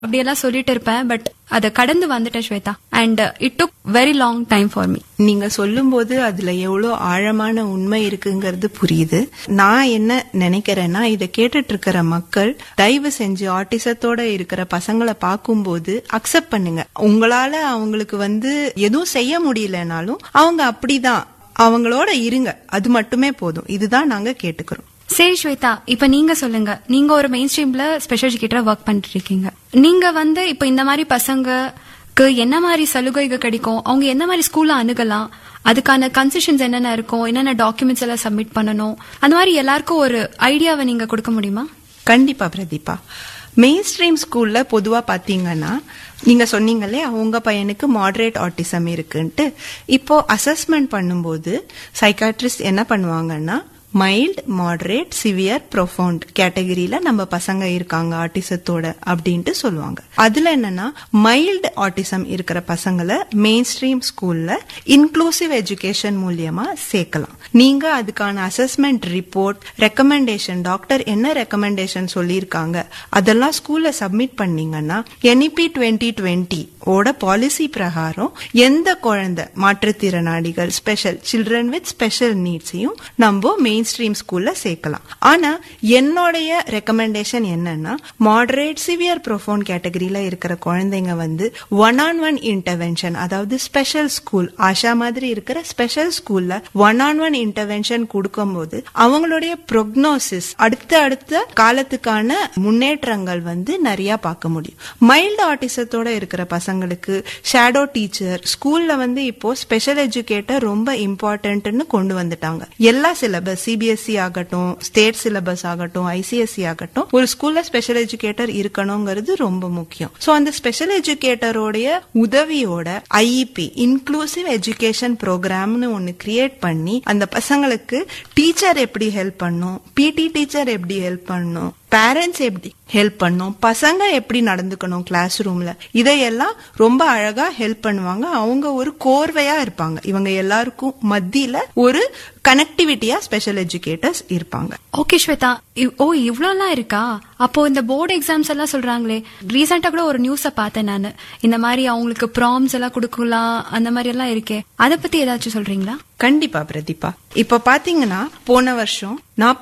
அப்படியெல்லாம் சொல்லிட்டு இருப்பேன் பட் அதை கடந்து வந்துட்டேன் Shweta and it took very long time for me நீங்க சொல்லும்போது அதுல எவ்வளவு ஆழமான உண்மை இருக்குங்கிறது புரியுது நான் என்ன நினைக்கிறேன்னா இதை கேட்டுட்டு இருக்கிற மக்கள் தயவு செஞ்சு ஆட்டிசத்தோட இருக்கிற பசங்களை பார்க்கும்போது அக்செப்ட் பண்ணுங்க உங்களால அவங்களுக்கு வந்து எதுவும் செய்ய முடியலனாலும் அவங்க அப்படிதான் அவங்களோட இருங்க அது மட்டுமே போதும் இதுதான் நாங்க கேட்டுக்கிறோம் சரி ஸ்வேதா இப்ப நீங்க சொல்லுங்க நீங்க ஒரு மெயின் ஸ்ட்ரீம்ல ஸ்பெஷல் எஜுகேட்டரா ஒர்க் பண்ணிட்டு இருக்கீங்க நீங்க வந்து இப்ப இந்த மாதிரி பசங்களுக்கு என்ன மாதிரி சலுகைகள் கிடைக்கும் அவங்க என்ன மாதிரி ஸ்கூல்ல அணுகலாம் அதுக்கான கன்செஷன்ஸ் என்னென்ன இருக்கும் என்னென்ன டாக்குமெண்ட்ஸ் எல்லாம் சப்மிட் பண்ணணும் அந்த மாதிரி எல்லாருக்கும் ஒரு ஐடியாவை நீங்க கொடுக்க முடியுமா கண்டிப்பா பிரதீபா மெயின் ஸ்ட்ரீம் ஸ்கூல்ல பொதுவா பாத்தீங்கன்னா நீங்க சொன்னீங்களே உங்க பையனுக்கு மாடரேட் ஆட்டிசம் இருக்குன்ட்டு இப்போ அசஸ்மெண்ட் பண்ணும்போது சைக்காட்ரிஸ்ட் என்ன பண்ணுவாங்கன்னா மைல்ட் மாடரேட் சிவியர் ப்ரொஃபவுண்ட் கேட்டகரியில நம்ம பசங்க இருக்காங்க ஆட்டிசத்தோட அப்படின்ட்டு சொல்லுவாங்க அதுல என்னன்னா மைல்டு ஆட்டிசம் இருக்கிற பசங்களை மெயின் ஸ்ட்ரீம் ஸ்கூல்ல இன்க்ளூசிவ் எஜுகேஷன் மூலியமா சேர்க்கலாம் நீங்க அதுக்கான அசஸ்மெண்ட் ரிப்போர்ட் ரெக்கமெண்டேஷன் டாக்டர் என்ன ரெக்கமெண்டேஷன் சொல்லியிருக்காங்க அதெல்லாம் ஸ்கூல்ல சப்மிட் பண்ணீங்கன்னா என்இபி டுவெண்ட்டி டுவெண்ட்டி ஓட பாலிசி பிரகாரம் எந்த குழந்தை மாற்றுத்திறனாளிகள் ஸ்பெஷல் சில்ட்ரன் வித் ஸ்பெஷல் நீட்ஸையும் நம்ம மெயின் ஸ்ட்ரீம் ஸ்கூல்ல சேர்க்கலாம் ஆனா என்னுடைய ரெக்கமெண்டேஷன் என்னன்னா மாடரேட் சிவியர் ப்ரொஃபோன் கேட்டகரியில இருக்கிற குழந்தைங்க வந்து ஒன் ஆன் ஒன் இன்டர்வென்ஷன் அதாவது ஸ்பெஷல் ஸ்கூல் ஆஷா மாதிரி இருக்கிற ஸ்பெஷல் ஸ்கூல்ல ஒன் ஆன் ஒன் இன்டர்வென்ஷன் கொடுக்கும்போது அவங்களுடைய ப்ரொக்னோசிஸ் அடுத்த அடுத்த காலத்துக்கான முன்னேற்றங்கள் வந்து நிறைய பார்க்க முடியும் மைல்டு ஆட்டிசத்தோட இருக்கிற பசங்களுக்கு ஷேடோ டீச்சர் ஸ்கூல்ல வந்து இப்போ ஸ்பெஷல் எஜுகேட்டர் ரொம்ப இம்பார்ட்டன்ட்னு கொண்டு வந்துட்டாங்க எல்லா சிலபஸ் சிபிஎஸ்சி ஆகட்டும் ஸ்டேட் சிலபஸ் ஆகட்டும் ஐசிஎஸ்சி ஆகட்டும் ஒரு ஸ்கூல்ல ஸ்பெஷல் எஜுகேட்டர் இருக்கணுங்கிறது ரொம்ப முக்கியம் சோ அந்த ஸ்பெஷல் எஜுகேட்டரோடைய உதவியோட ஐஇபி இன்க்ளூசிவ் எஜுகேஷன் ப்ரோக்ராம்னு ஒன்னு கிரியேட் பண்ணி அந்த பசங்களுக்கு டீச்சர் எப்படி ஹெல்ப் பண்ணும் பிடி டீச்சர் எப்படி ஹெல்ப் பண்ணும் பேரண்ட்ஸ் எப்படி ஹெல்ப் பண்ணும் பசங்க எப்படி நடந்துக்கணும் கிளாஸ் ரூம்ல இதையெல்லாம் ரொம்ப அழகா ஹெல்ப் பண்ணுவாங்க அவங்க ஒரு கோர்வையா இருப்பாங்க இவங்க எல்லாருக்கும் மத்தியில ஒரு கனெக்டிவிட்டியா ஸ்பெஷல் எஜுகேட்டர்ஸ் இருப்பாங்க ஓகே ஸ்வேதா இவ்- ஓ இவ்ளோலாம் இருக்கா அப்போ இந்த போர்டு எக்ஸாம்ஸ் எல்லாம் சொல்றாங்களே ரீசெண்டா கூட ஒரு நியூஸ பார்த்தேன் நானு இந்த மாதிரி அவங்களுக்கு ப்ராம்ஸ் எல்லாம் கொடுக்கலாம் அந்த மாதிரி எல்லாம் இருக்கே அத பத்தி ஏதாச்சும் சொல்றீங்களா கண்டிப்பா பிரதீபா இப்ப பாத்தீங்கன்னா போன வருஷம்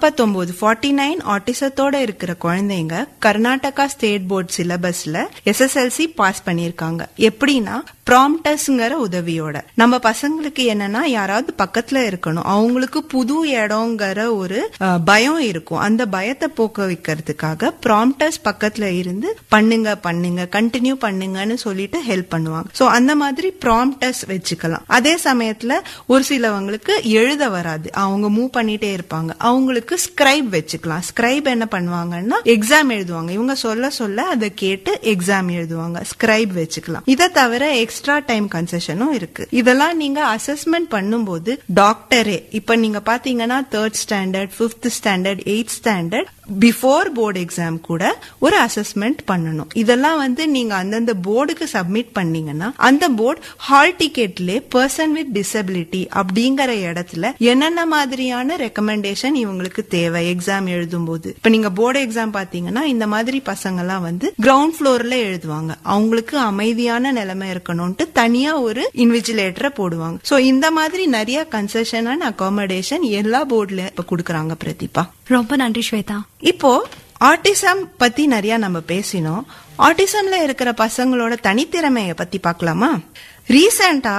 49 ஃபார்ட்டி நைன் ஆட்டிசத்தோட இருக்கிற குழந்தைங்க கர்நாடகா ஸ்டேட் போர்ட் சிலபஸ்ல எஸ்எஸ்எல்சி பாஸ் பண்ணிருக்காங்க எப்படின்னா ப்ராம்டஸ்ங்கிற உதவியோட நம்ம பசங்களுக்கு என்னன்னா யாராவது பக்கத்துல இருக்கணும் அவங்களுக்கு புது இடங்கிற ஒரு அஹ், பயம் இருக்கும் அந்த பயத்தை போக்க வைக்கிறதுக்காக ப்ராம்டஸ் பக்கத்துல இருந்து பண்ணுங்க பண்ணுங்க கண்டினியூ பண்ணுங்கன்னு சொல்லிட்டு ஹெல்ப் பண்ணுவாங்க சோ அந்த மாதிரி ப்ராம்டஸ் வச்சுக்கலாம் அதே சமயத்துல ஒரு சிலவங்களுக்கு எழுத வராது அவங்க மூவ் பண்ணிட்டே இருப்பாங்க அவங்களுக்கு ஸ்கிரைப் வச்சுக்கலாம் ஸ்கிரைப் என்ன பண்ணுவாங்கன்னா எக்ஸாம் எழுதுவாங்க இவங்க சொல்ல சொல்ல அதை கேட்டு எக்ஸாம் எழுதுவாங்க ஸ்கிரைப் வச்சுக்கலாம் இதை தவிர எக்ஸ்ட்ரா டைம் கன்செஷனும் இருக்கு இதெல்லாம் நீங்க அசஸ்மெண்ட் பண்ணும்போது டாக்டரே இப்ப நீங்க பாத்தீங்கன்னா third standard fifth standard eight standard before board exam கூட ஒரு அசஸ்மெண்ட் பண்ணணும் இதெல்லாம் வந்து நீங்க அந்தந்த போர்டுக்கு சப்மிட் பண்ணீங்கன்னா அந்த போர்டு ஹால் டிக்கெட்ல பர்சன் வித் டிசபிலிட்டி அப்படிங்கிற இடத்துல என்னென்ன மாதிரியான ரெக்கமெண்டேஷன் இவங்களுக்கு தேவை எக்ஸாம் எழுதும்போது இப்ப நீங்க போர்டு எக்ஸாம் பாத்தீங்கன்னா இந்த மாதிரி பசங்க எல்லாம் வந்து கிரவுண்ட் ஃப்ளோர்ல எழுதுவாங்க அவங்களுக்கு அமைதியான நிலைமை இருக்கணும்ட்டு தனியா ஒரு இன்விஜிலேட்டரை போடுவாங்க சோ இந்த மாதிரி நிறைய கன்செஷன் அண்ட் அகாமடேஷன் எல்லா போர்டுல இப்ப கொடுக்கறாங்க பிரதீபா ரொம்ப நன்றி ஸ்வேதா இப்போ ஆட்டிசம் பத்தி நிறைய நம்ம பேசினோம் ஆட்டிசம்ல இருக்கிற பசங்களோட தனித்திறமைய பத்தி பார்க்கலாமா ரீசெண்டா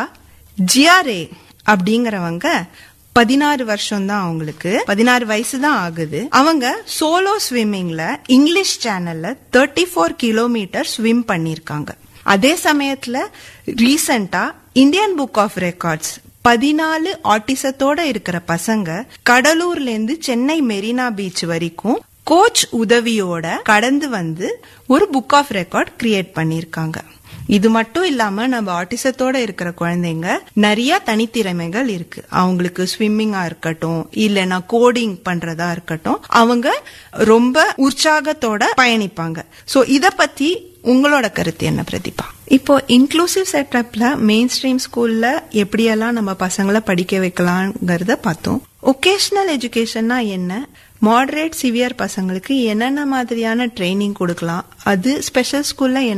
ஜிஆர்ஏ அப்படிங்கறவங்க பதினாறு வருஷம் தான் அவங்களுக்கு பதினாறு வயசு தான் ஆகுது அவங்க சோலோ ஸ்விம்மிங்ல இங்கிலீஷ் சேனல்ல தேர்ட்டி ஃபோர் கிலோமீட்டர் ஸ்விம் பண்ணிருக்காங்க அதே சமயத்துல ரீசெண்டா இந்தியன் புக் ஆஃப் ரெக்கார்ட்ஸ் பதினாலு ஆட்டிசத்தோட இருக்கிற பசங்க கடலூர்ல இருந்து சென்னை மெரினா பீச் வரைக்கும் கோச் உதவியோட கடந்து வந்து ஒரு புக் ஆஃப் ரெக்கார்ட் கிரியேட் பண்ணிருக்காங்க இது மட்டும் இல்லாம நம்ம ஆட்டிசத்தோட இருக்கிற குழந்தைங்க நிறைய தனித்திறமைகள் இருக்கு அவங்களுக்கு ஸ்விம்மிங்கா இருக்கட்டும் இல்லைன்னா கோடிங் பண்றதா இருக்கட்டும் அவங்க ரொம்ப உற்சாகத்தோட பயணிப்பாங்க சோ இத பத்தி உங்களோட கருத்து என்ன பிரதீபா இப்போ இன்க்ளூசிவ் செட்டப்ல மெயின் ஸ்ட்ரீம் ஸ்கூல்ல எப்படியெல்லாம் நம்ம பசங்களை படிக்க வைக்கலாங்கிறத பார்த்தோம் ஒகேஷனல் எஜுகேஷன்னா என்ன மாடரேட் சிவியர் பசங்களுக்கு என்னென்ன மாதிரியான ட்ரைனிங் கொடுக்கலாம் அது ஸ்பெஷல் ஸ்கூல்ல